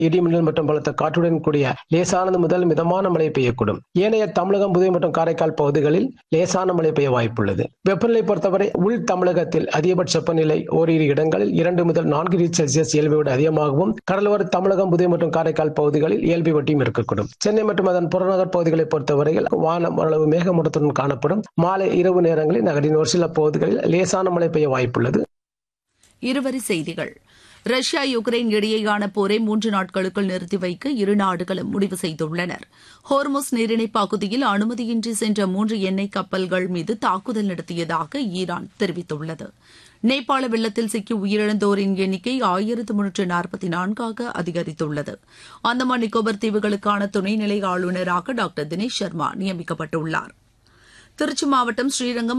இடிமின்னல் மற்றும் பலத்த காற்றுடன் கூடிய லேசானது முதல் மிதமான மழை பெய்யக்கூடும் ஏனைய தமிழகம் புதுவை மற்றும் காரைக்கால் பகுதிகளில் லேசான மழை பெய்ய வாய்ப்புள்ளது வெப்பநிலை பொறுத்தவரை உள் தமிழகத்தில் அதிகபட்ச வெப்பநிலை ஓரிரு இடங்களில் இரண்டு முதல் நான்கு டிகிரி செல்சியஸ் இயல்பை விட அதிகமாகவும் கடலோர தமிழகம் புதுவை மற்றும் காரைக்கால் பகுதிகளில் இயல்பை வட்டியும் இருக்கக்கூடும் சென்னை மற்றும் அதன் புறநகர் பகுதிகளை பொறுத்தவரையில் வானம் ஓரளவு மேகமூட்டத்துடன் காணப்படும் மாலை இரவு நேரங்களில் நகரின் ஒரு சில பகுதிகளில் லேசான மழை பெய்ய வாய்ப்புள்ளது இருவரி செய்திகள் ரஷ்யா யுக்ரைன் இடையேயான போரை மூன்று நாட்களுக்குள் நிறுத்தி வைக்க இரு நாடுகளும் முடிவு செய்துள்ளனர் ஹோர்முஸ் நீரிணை பகுதியில் அனுமதியின்றி சென்ற மூன்று எண்ணெய் கப்பல்கள் மீது தாக்குதல் நடத்தியதாக ஈரான் தெரிவித்துள்ளது நேபாள வெள்ளத்தில் சிக்கி உயிரிழந்தோரின் எண்ணிக்கை ஆயிரத்து முன்னூற்று நாற்பத்தி நான்காக அதிகரித்துள்ளது அந்தமான் நிக்கோபர் தீவுகளுக்கான துணைநிலை ஆளுநராக டாக்டர் தினேஷ் சர்மா நியமிக்கப்பட்டுள்ளார் திருச்சி மாவட்டம் ஸ்ரீரங்கம்